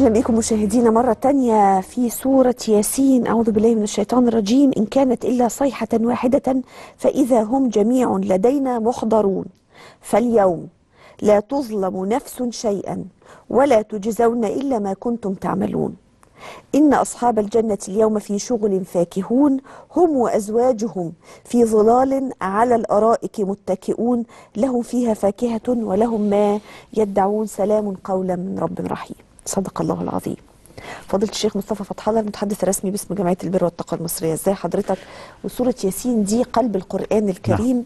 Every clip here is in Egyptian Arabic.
أهلا بكم مشاهدينا مرة تانية في سورة ياسين أعوذ بالله من الشيطان الرجيم إن كانت إلا صيحة واحدة فإذا هم جميع لدينا محضرون فاليوم لا تظلم نفس شيئا ولا تجزون إلا ما كنتم تعملون إن أصحاب الجنة اليوم في شغل فاكهون هم وأزواجهم في ظلال على الأرائك متكئون لهم فيها فاكهة ولهم ما يدعون سلام قولا من رب رحيم صدق الله العظيم فضيلة الشيخ مصطفى فتح الله المتحدث الرسمي باسم جمعية البر والتقوى المصرية ازاي حضرتك وسورة ياسين دي قلب القرآن الكريم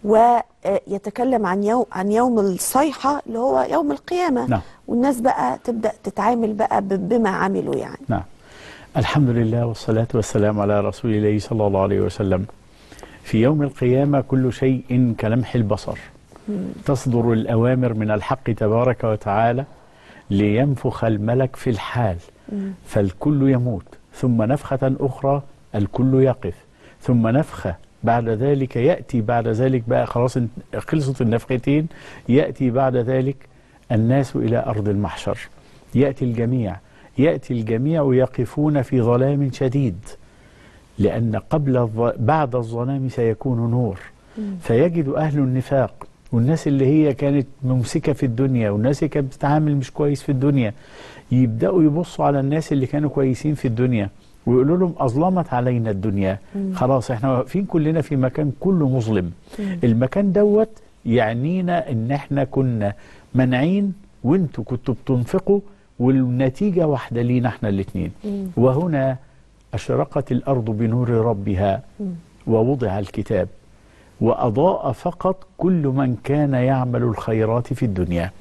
ويتكلم عن يوم عن يوم الصيحة اللي هو يوم القيامة نعم. والناس بقى تبدأ تتعامل بقى ب- بما عملوا يعني نعم الحمد لله والصلاة والسلام على رسول الله صلى الله عليه وسلم في يوم القيامة كل شيء كلمح البصر تصدر الأوامر من الحق تبارك وتعالى لينفخ الملك في الحال فالكل يموت ثم نفخة أخرى الكل يقف ثم نفخة بعد ذلك يأتي بعد ذلك بقى خلاص انت- خلصت النفختين يأتي بعد ذلك الناس إلى أرض المحشر يأتي الجميع يأتي الجميع يقفون في ظلام شديد لأن قبل الظ... بعد الظلام سيكون نور فيجد أهل النفاق والناس اللي هي كانت ممسكة في الدنيا والناس اللي كانت بتتعامل مش كويس في الدنيا يبدأوا يبصوا على الناس اللي كانوا كويسين في الدنيا ويقولوا لهم أظلمت علينا الدنيا خلاص احنا واقفين كلنا في مكان كله مظلم المكان دوت يعنينا ان احنا كنا منعين وانتوا كنتوا بتنفقوا والنتيجة واحدة لينا احنا الاثنين وهنا أشرقت الأرض بنور ربها ووضع الكتاب وأضاء فقط كل من كان يعمل الخيرات في الدنيا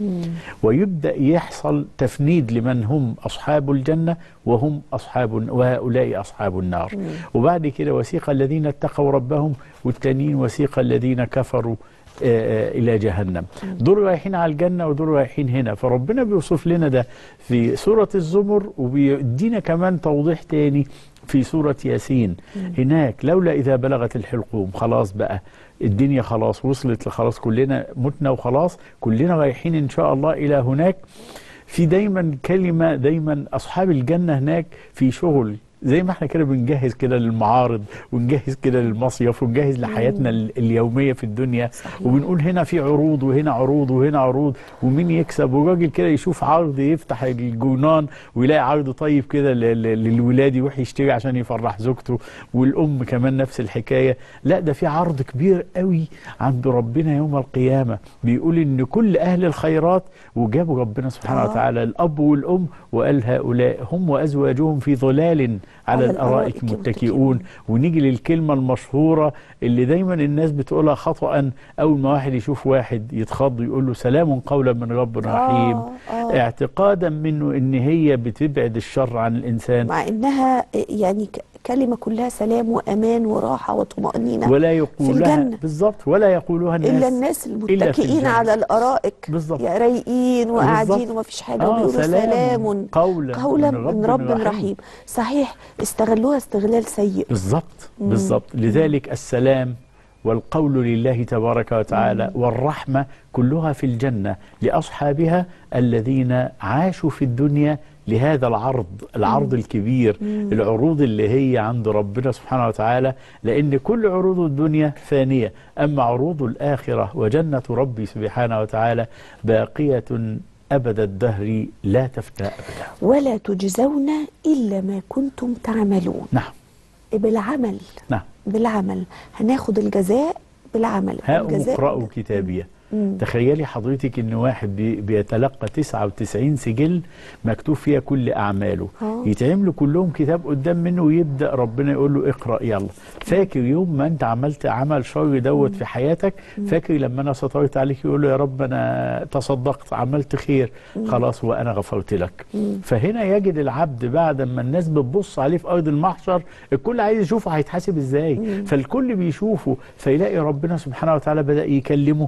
ويبدأ يحصل تفنيد لمن هم أصحاب الجنة وهم أصحاب وهؤلاء أصحاب النار وبعد كده وسيق الذين اتقوا ربهم والتانيين وسيق الذين كفروا آه، آه، إلى جهنم دول رايحين على الجنة ودول رايحين هنا فربنا بيوصف لنا ده في سورة الزمر وبيدينا كمان توضيح تاني في سورة ياسين هناك لولا إذا بلغت الحلقوم خلاص بقى الدنيا خلاص وصلت خلاص كلنا متنا وخلاص كلنا رايحين إن شاء الله إلى هناك في دايما كلمة دايما أصحاب الجنة هناك في شغل زي ما احنا كده بنجهز كده للمعارض ونجهز كده للمصيف ونجهز لحياتنا ال- اليومية في الدنيا صحيح. وبنقول هنا في عروض وهنا عروض وهنا عروض ومين يكسب وراجل كده يشوف عرض يفتح الجونان ويلاقي عرض طيب كده ل- ل- للولاد يروح يشتري عشان يفرح زوجته والأم كمان نفس الحكاية لا ده في عرض كبير قوي عند ربنا يوم القيامة بيقول إن كل أهل الخيرات وجابوا ربنا سبحانه آه. وتعالى الأب والأم وقال هؤلاء هم وأزواجهم في ظلال على على الأرائك الأرائك متكئون ونيجي للكلمة المشهورة اللي دايما الناس بتقولها خطأ أول ما واحد يشوف واحد يتخض يقول له سلام قولا من رب رحيم آه، آه. اعتقادا منه ان هي بتبعد الشر عن الانسان مع إنها يعني ك- كلمة كلها سلام وأمان وراحة وطمأنينة ولا يقولها الجنة. بالظبط ولا يقولها الناس إلا الناس في المتكئين الجنة. على الأرائك بالظبط. يا رايقين وقاعدين بالظبط. وما فيش حاجة آه، وبيقولوا سلام سلام قولا قولا من من رب رب رحيم. رحيم صحيح استغلوها استغلال سيء بالظبط بالظبط لذلك السلام والقول لله تبارك وتعالى والرحمة كلها في الجنة لأصحابها الذين عاشوا في الدنيا لهذا العرض العرض الكبير العروض اللي هي عند ربنا سبحانه وتعالى لأن كل عروض الدنيا فانية أما عروض الآخرة وجنة ربي سبحانه وتعالى باقية أبد الدهر لا تفنى أبدا ولا تجزون إلا ما كنتم تعملون نعم بالعمل نعم بالعمل هناخد الجزاء بالعمل هاؤم الجزاء اقرأوا كتابيه مم. تخيلي حضرتك ان واحد بي- بيتلقى 99 سجل مكتوب فيها كل اعماله آه. يتعملوا كلهم كتاب قدام منه ويبدا ربنا يقول له اقرا يلا فاكر يوم ما انت عملت عمل شر دوت في حياتك فاكر لما انا سترت عليك يقول له يا رب انا تصدقت عملت خير خلاص وانا غفرت لك فهنا يجد العبد بعد ما الناس بتبص عليه في ارض المحشر الكل عايز يشوفه هيتحاسب ازاي فالكل بيشوفه فيلاقي ربنا سبحانه وتعالى بدا يكلمه وبدا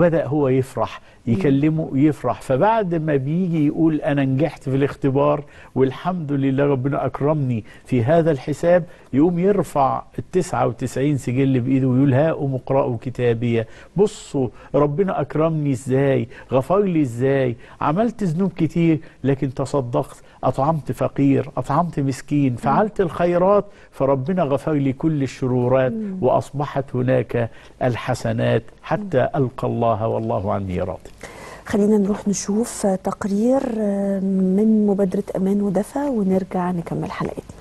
وبدأ هو يفرح يكلمه يفرح فبعد ما بيجي يقول أنا نجحت في الاختبار والحمد لله ربنا أكرمني في هذا الحساب يقوم يرفع التسعة وتسعين سجل بإيده ويقول هاؤم اقرأوا كتابية بصوا ربنا أكرمني إزاي غفر لي إزاي عملت ذنوب كتير لكن تصدقت أطعمت فقير أطعمت مسكين فعلت الخيرات فربنا غفر لي كل الشرورات وأصبحت هناك الحسنات حتى ألقى الله والله عني راض خلينا نروح نشوف تقرير من مبادرة أمان ودفى ونرجع نكمل حلقتنا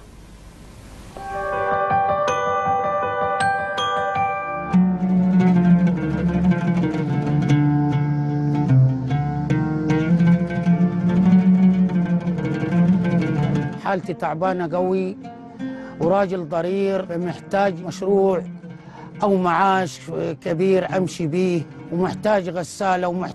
حالتي تعبانة قوي وراجل ضرير محتاج مشروع أو معاش كبير أمشي بيه ومحتاج غسالة ومحتاج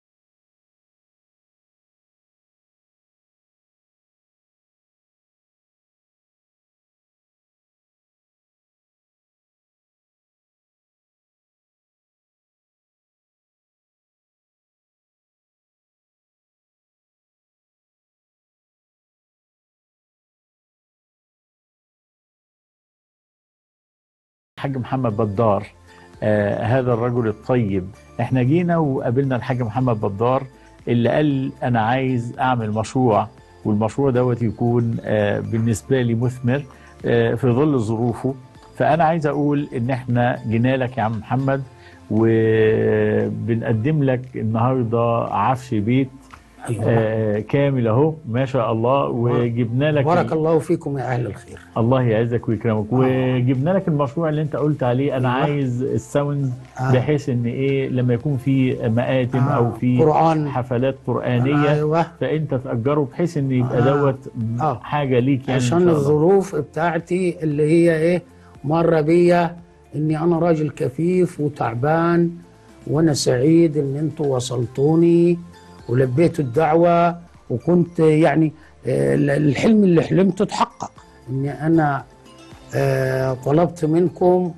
الحاج محمد بدار آه هذا الرجل الطيب احنا جينا وقابلنا الحاج محمد بدار اللي قال انا عايز اعمل مشروع والمشروع دوت يكون آه بالنسبه لي مثمر آه في ظل ظروفه فانا عايز اقول ان احنا جينا لك يا عم محمد وبنقدم لك النهارده عفش بيت أيوة. آه كامل اهو ما شاء الله وجبنا لك بارك الله فيكم يا أهل الخير الله يعزك ويكرمك وجبنا لك المشروع اللي انت قلت عليه انا أيوة. عايز الساوند آه. بحيث ان ايه لما يكون في مآتم آه. او في قرآن. حفلات قرآنية أيوة. فانت تأجره بحيث ان يبقى آه. دوت آه. حاجة ليك يعني إن عشان شاء الله. الظروف بتاعتي اللي هي ايه مر بيا اني انا راجل كفيف وتعبان وانا سعيد ان انتوا وصلتوني ولبيتوا الدعوه وكنت يعني آه، الحلم اللي حلمته اتحقق اني انا آه، طلبت منكم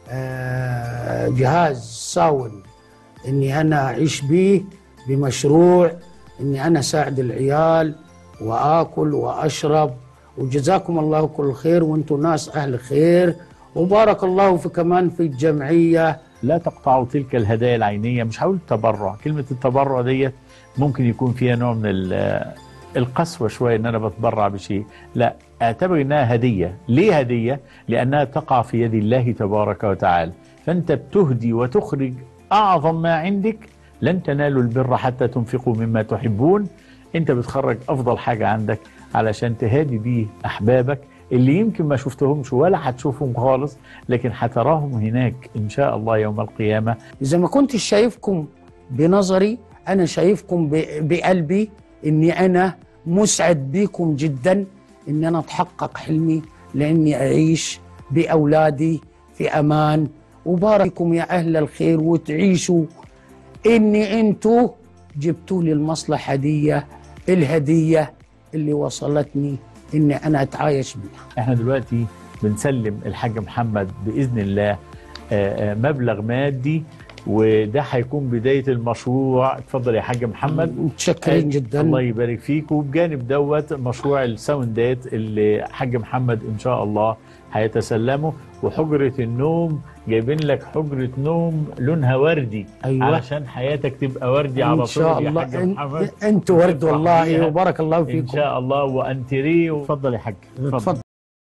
آه، جهاز ساون اني انا اعيش بيه بمشروع اني انا اساعد العيال واكل واشرب وجزاكم الله كل خير وانتم ناس اهل خير وبارك الله في كمان في الجمعيه لا تقطعوا تلك الهدايا العينية مش هقول تبرع كلمة التبرع ديت ممكن يكون فيها نوع من ال- القسوة شوية ان انا بتبرع بشيء لا اعتبر انها هدية ليه هدية لانها تقع في يد الله تبارك وتعالى فانت بتهدي وتخرج اعظم ما عندك لن تنالوا البر حتى تنفقوا مما تحبون انت بتخرج افضل حاجة عندك علشان تهادي بيه احبابك اللي يمكن ما شفتهمش ولا هتشوفهم خالص لكن هتراهم هناك ان شاء الله يوم القيامة اذا ما كنتش شايفكم بنظري انا شايفكم ب- بقلبي اني انا مسعد بيكم جدا ان انا اتحقق حلمي لاني اعيش باولادي في امان وبارككم يا اهل الخير وتعيشوا اني انتوا جبتوا لي المصلحه دي الهديه اللي وصلتني اني انا اتعايش بيها احنا دلوقتي بنسلم الحاج محمد باذن الله آه، آه، مبلغ مادي وده هيكون بدايه المشروع اتفضل يا حاج محمد متشكرين جدا الله يبارك فيك وبجانب دوت مشروع الساوندات اللي حاج محمد ان شاء الله هيتسلمه وحجره النوم جايبين لك حجره نوم لونها وردي أيوة. علشان حياتك تبقى وردي على ان طول شاء يا الله حاج إن- محمد انتوا ورد وتفرح والله بيها. وبارك الله ان فيكم شاء الله وانتريه اتفضل يا حاج اتفضل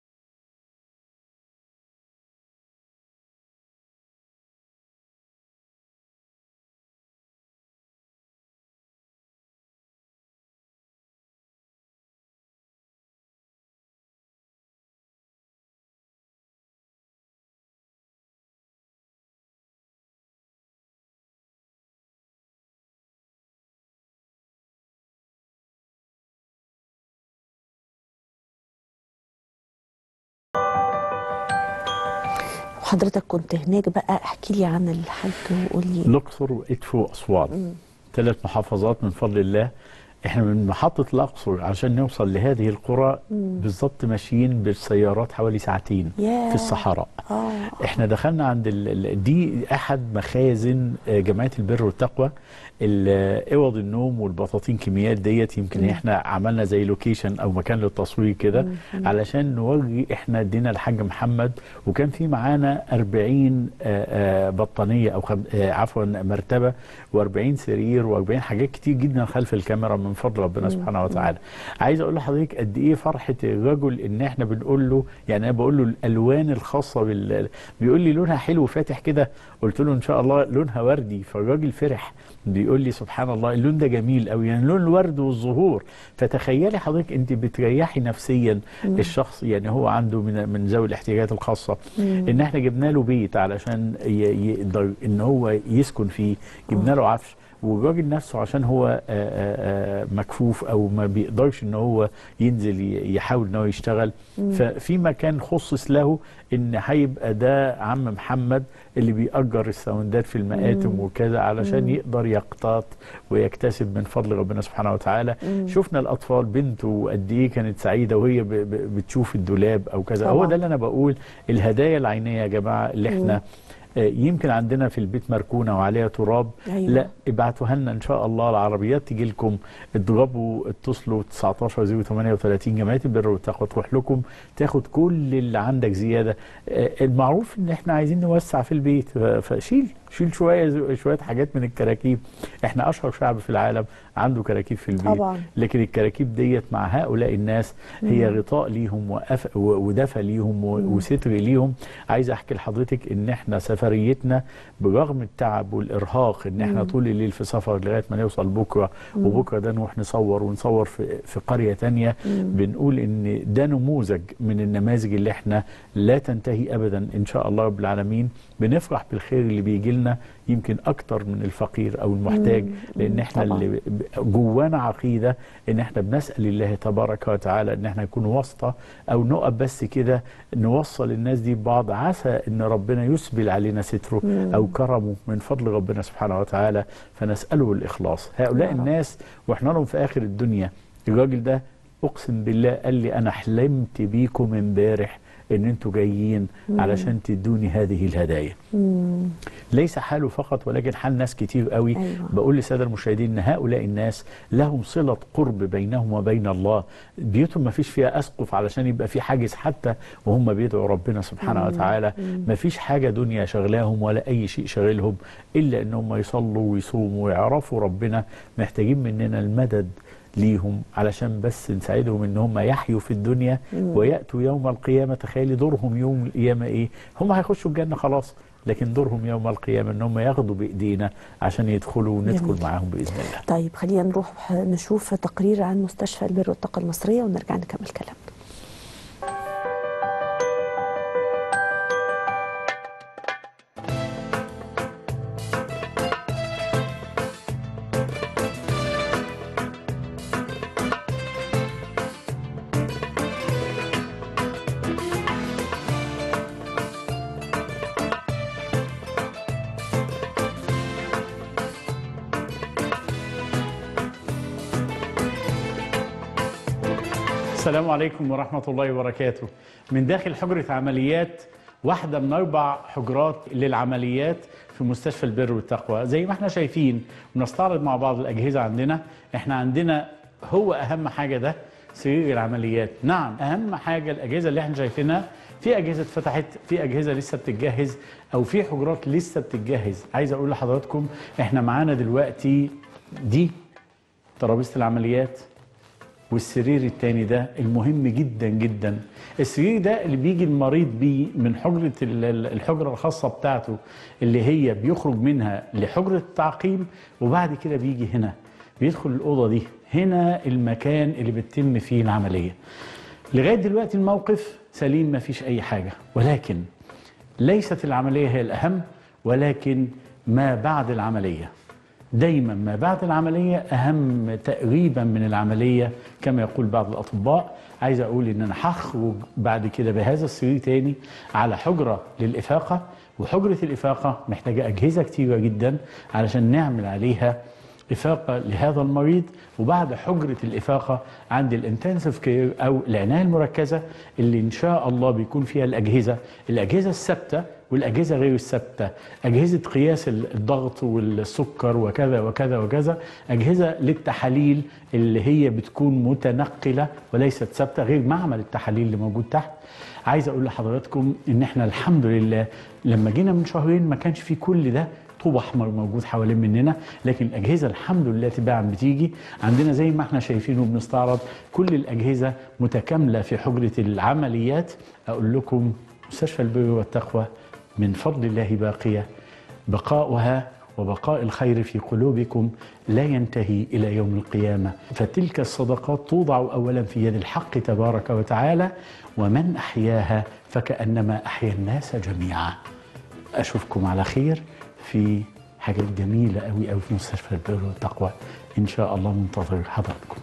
وحضرتك كنت هناك بقى احكي لي عن الحج وقول لي الأقصر وإدفو وأسوان ثلاث محافظات من فضل الله احنا من محطة الأقصر عشان نوصل لهذه القرى بالظبط ماشيين بالسيارات حوالي ساعتين ياه. في الصحراء اه احنا دخلنا عند ال... ال- دي احد مخازن آه، جمعيه البر والتقوى ال- اوض النوم والبطاطين كميات ديت يمكن احنا عملنا زي لوكيشن او مكان للتصوير كده علشان نوري احنا ادينا الحاج محمد وكان في معانا 40 آه، آه، بطانيه او خم... آه، عفوا مرتبه و40 سرير و40 حاجات كتير جدا خلف الكاميرا من فضل ربنا سبحانه وتعالى عايز اقول لحضرتك قد ايه فرحه الرجل ان احنا بنقول له يعني انا بقول له الالوان الخاصه بال بيقول لي لونها حلو فاتح كده قلت له ان شاء الله لونها وردي فالراجل فرح بيقول لي سبحان الله اللون ده جميل قوي يعني لون الورد والزهور فتخيلي حضرتك انت بتريحي نفسيا الشخص يعني هو عنده من من ذوي الاحتياجات الخاصه ان احنا جبنا له بيت علشان ي- يقدر ان هو يسكن فيه جبنا له عفش والراجل نفسه عشان هو آه، آه، آه، مكفوف او ما بيقدرش ان هو ينزل ي- يحاول ان هو يشتغل ففي مكان خصص له ان هيبقى ده عم محمد اللي بيأجر الساوندات في المآتم وكذا علشان يقدر يقتات ويكتسب من فضل ربنا سبحانه وتعالى شفنا الاطفال بنته قد ايه كانت سعيده وهي ب- ب- بتشوف الدولاب او كذا هو طبعاً. ده اللي انا بقول الهدايا العينيه يا جماعه اللي احنا آه، يمكن عندنا في البيت مركونه وعليها تراب أيوة. لا ابعتوها لنا ان شاء الله العربيات تيجي لكم اضربوا اتصلوا 19 038 جمعيه البر والتقوى تروح لكم تاخد كل اللي عندك زياده آه، المعروف ان احنا عايزين نوسع في البيت ف- فشيل شيل شويه شويه حاجات من الكراكيب احنا اشهر شعب في العالم عنده كراكيب في البيت طبعاً. لكن الكراكيب ديت مع هؤلاء الناس هي غطاء ليهم وأف- و- ودفى ليهم و- وستر ليهم عايز احكي لحضرتك ان احنا سفريتنا برغم التعب والارهاق ان احنا طول الليل في سفر لغايه ما نوصل بكره وبكره ده نروح نصور ونصور في في قريه تانية بنقول ان ده نموذج من النماذج اللي احنا لا تنتهي ابدا ان شاء الله رب العالمين بنفرح بالخير اللي بيجي لنا يمكن اكتر من الفقير او المحتاج لان احنا طبعاً. اللي ب- جوانا عقيده ان احنا بنسال الله تبارك وتعالى ان احنا نكون واسطه او نقف بس كده نوصل الناس دي ببعض عسى ان ربنا يسبل علينا ستره او كرمه من فضل ربنا سبحانه وتعالى فنساله الاخلاص هؤلاء يا رب. الناس واحنا لهم في اخر الدنيا الراجل ده اقسم بالله قال لي انا حلمت بيكم امبارح ان انتوا جايين علشان تدوني هذه الهدايا ليس حاله فقط ولكن حال ناس كتير قوي أيوة. بقول للساده المشاهدين ان هؤلاء الناس لهم صله قرب بينهم وبين الله بيوتهم ما فيش فيها اسقف علشان يبقى في حاجز حتى وهم بيدعوا ربنا سبحانه وتعالى ما فيش حاجه دنيا شغلاهم ولا اي شيء شاغلهم الا ان هم يصلوا ويصوموا ويعرفوا ربنا محتاجين مننا المدد ليهم علشان بس نساعدهم ان هم يحيوا في الدنيا وياتوا يوم القيامه تخيلي دورهم يوم القيامه ايه هم هيخشوا الجنه خلاص لكن دورهم يوم القيامه ان هم ياخدوا بايدينا عشان يدخلوا وندخل جميل. معاهم باذن الله طيب خلينا نروح نشوف تقرير عن مستشفى البر والطاقة المصرية ونرجع نكمل كلامنا السلام عليكم ورحمة الله وبركاته من داخل حجرة عمليات واحدة من أربع حجرات للعمليات في مستشفى البر والتقوى زي ما احنا شايفين ونستعرض مع بعض الأجهزة عندنا احنا عندنا هو أهم حاجة ده سرير العمليات نعم أهم حاجة الأجهزة اللي احنا شايفينها في أجهزة اتفتحت في أجهزة لسه بتتجهز أو في حجرات لسه بتتجهز عايز أقول لحضراتكم احنا معانا دلوقتي دي ترابيزة العمليات والسرير التاني ده المهم جدا جدا السرير ده اللي بيجي المريض بيه من حجرة ال- ال- الحجرة الخاصة بتاعته اللي هي بيخرج منها لحجرة التعقيم وبعد كده بيجي هنا بيدخل الأوضة دي هنا المكان اللي بتتم فيه العملية لغاية دلوقتي الموقف سليم ما فيش أي حاجة ولكن ليست العملية هي الأهم ولكن ما بعد العملية دايما ما بعد العملية أهم تقريبا من العملية كما يقول بعض الأطباء عايز أقول إن أنا هخرج بعد كده بهذا السرير تاني على حجرة للإفاقة وحجرة الإفاقة محتاجة أجهزة كتيرة جدا علشان نعمل عليها افاقه لهذا المريض وبعد حجره الافاقه عند الانتنسيف كير او العنايه المركزه اللي ان شاء الله بيكون فيها الاجهزه الاجهزه الثابته والاجهزه غير الثابته اجهزه قياس الضغط والسكر وكذا وكذا وكذا اجهزه للتحاليل اللي هي بتكون متنقله وليست ثابته غير معمل التحاليل اللي موجود تحت عايز اقول لحضراتكم ان احنا الحمد لله لما جينا من شهرين ما كانش في كل ده طوب احمر موجود حوالين مننا لكن الاجهزه الحمد لله تباعا بتيجي عندنا زي ما احنا شايفين وبنستعرض كل الاجهزه متكامله في حجره العمليات اقول لكم مستشفى البر والتقوى من فضل الله باقيه بقاؤها وبقاء الخير في قلوبكم لا ينتهي الى يوم القيامه فتلك الصدقات توضع اولا في يد الحق تبارك وتعالى ومن احياها فكانما احيا الناس جميعا اشوفكم على خير في حاجات جميله قوي قوي في مستشفى البر والتقوى ان شاء الله منتظر حضراتكم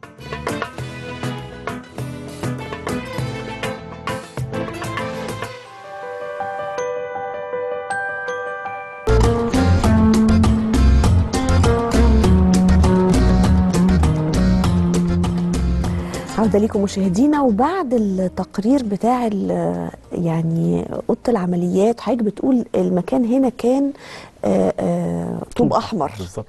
عودة لكم مشاهدينا وبعد التقرير بتاع ال- يعني اوضه العمليات حضرتك بتقول المكان هنا كان آه، آه، طوب احمر بالظبط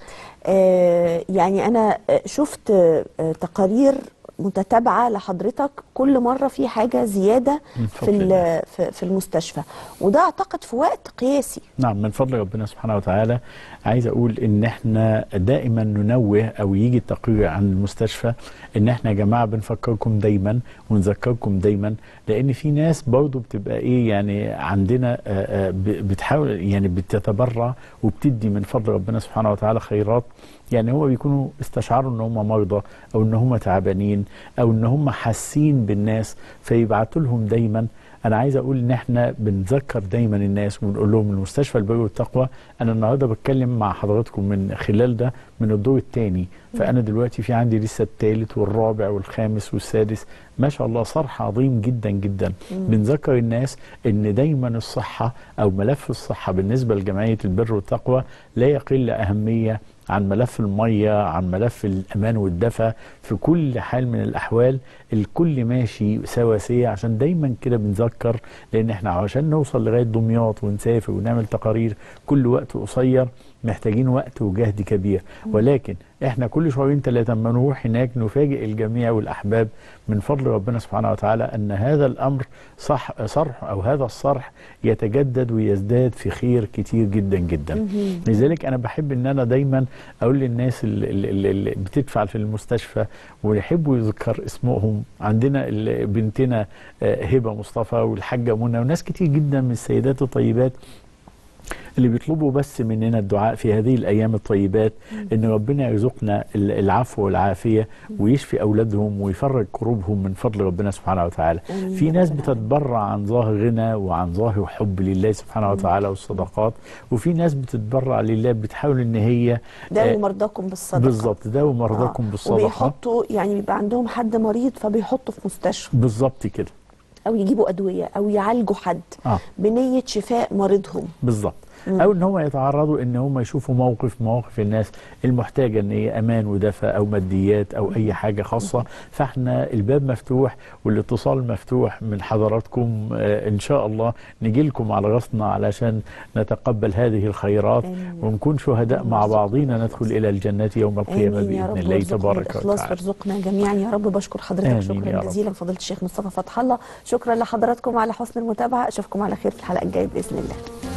آه، يعني انا آه، شفت آه، تقارير متتابعه لحضرتك كل مره في حاجه زياده من في فضل ال- الله. في في المستشفى وده اعتقد في وقت قياسي نعم من فضل ربنا سبحانه وتعالى عايز اقول ان احنا دائما ننوه او يجي التقرير عن المستشفى ان احنا يا جماعه بنفكركم دايما ونذكركم دايما لان في ناس برضو بتبقى ايه يعني عندنا آه، آه، ب- بتحاول يعني بتتبرع وبتدي من فضل ربنا سبحانه وتعالى خيرات يعني هو بيكونوا استشعروا ان هم مرضى او ان هم تعبانين او ان هم حاسين بالناس فيبعتوا لهم دايما انا عايز اقول ان احنا بنذكر دايما الناس وبنقول لهم المستشفى البر والتقوى انا النهارده بتكلم مع حضراتكم من خلال ده من الدور الثاني فانا دلوقتي في عندي لسه الثالث والرابع والخامس والسادس ما شاء الله صرح عظيم جدا جدا بنذكر الناس ان دايما الصحه او ملف الصحه بالنسبه لجمعيه البر والتقوى لا يقل اهميه عن ملف المية عن ملف الأمان والدفى في كل حال من الأحوال الكل ماشي سواسية عشان دايما كده بنذكر لأن احنا عشان نوصل لغاية دمياط ونسافر ونعمل تقارير كل وقت قصير محتاجين وقت وجهد كبير ولكن احنا كل شهرين ثلاثة لما نروح هناك نفاجئ الجميع والأحباب من فضل ربنا سبحانه وتعالى أن هذا الأمر صح صرح أو هذا الصرح يتجدد ويزداد في خير كتير جدا جدا لذلك أنا بحب أن أنا دايما أقول للناس اللي, اللي, اللي بتدفع في المستشفى ويحبوا يذكر اسمهم عندنا ال- بنتنا آه، هبة مصطفى والحاجة منى وناس كتير جدا من السيدات الطيبات اللي بيطلبوا بس مننا الدعاء في هذه الايام الطيبات ان ربنا يرزقنا ال- العفو والعافيه ويشفي اولادهم ويفرج كروبهم من فضل ربنا سبحانه وتعالى. آمين في يا ناس رب العالمين. بتتبرع عن ظاهر غنى وعن ظاهر حب لله سبحانه وتعالى والصدقات وفي ناس بتتبرع لله بتحاول ان هي داووا آه، مرضاكم بالصدقه بالظبط ده ومرضاكم آه، بالصدقه وبيحطوا يعني بيبقى عندهم حد مريض فبيحطوا في مستشفى بالظبط كده او يجيبوا ادويه او يعالجوا حد اه بنيه شفاء مريضهم بالظبط او ان هم يتعرضوا ان هم يشوفوا موقف مواقف الناس المحتاجه ان هي امان ودفى او ماديات او اي حاجه خاصه فاحنا الباب مفتوح والاتصال مفتوح من حضراتكم آه ان شاء الله نجي لكم على راسنا علشان نتقبل هذه الخيرات آمين. ونكون شهداء مع بعضينا ندخل الى الجنه يوم القيامه امين يا باذن رب الله وارزقنا تبارك الاخلاص وتعالى وارزقنا جميعا يا رب بشكر حضرتك آمين يا شكرا رب. جزيلا فضيله الشيخ مصطفى فتح الله شكرا لحضراتكم على حسن المتابعه اشوفكم على خير في الحلقه الجايه باذن الله